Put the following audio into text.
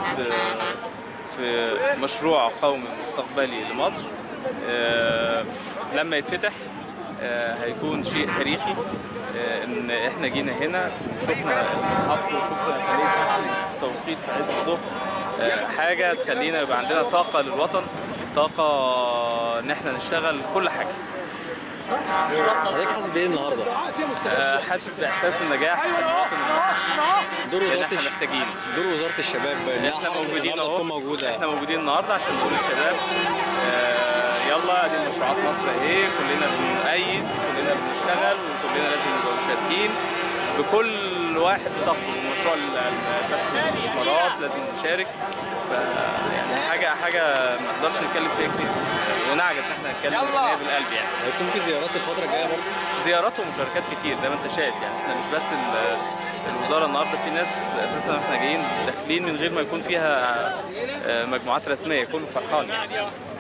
آه، في مشروع قومي مستقبلي لمصر آه، لما يتفتح آه، هيكون شيء تاريخي آه، ان احنا جينا هنا وشفنا الحفر وشفنا خليج في توقيت في عز الظهر آه، حاجه تخلينا يبقى عندنا طاقه للوطن طاقه ان احنا نشتغل كل حاجه حضرتك حاسس بايه النهارده؟ آه، حاسس باحساس النجاح المواطن المصري دور اللي وزاره احنا الش- محتاجينه دور وزاره الشباب انها احنا حرصت موجودين النهارده اهو تكون موجوده احنا موجودين النهارده عشان نقول للشباب آه، يلا ادي مشروعات مصر اهي كلنا بنأيد كلنا بنشتغل وكلنا لازم نبقى مشاركين بكل واحد بطاقته مشروع ال- ال- فتح الاستثمارات لازم نشارك ف يعني حاجه حاجه ما نقدرش نتكلم فيها كتير ونعجز ان احنا نتكلم إن هي بالقلب يعني هيكون في زيارات الفتره الجايه برضه زيارات ومشاركات كتير زي ما انت شايف يعني احنا مش بس ال- الوزاره النهارده في ناس اساسا احنا جايين داخلين من غير ما يكون فيها آه، مجموعات رسميه كله فرحان يعني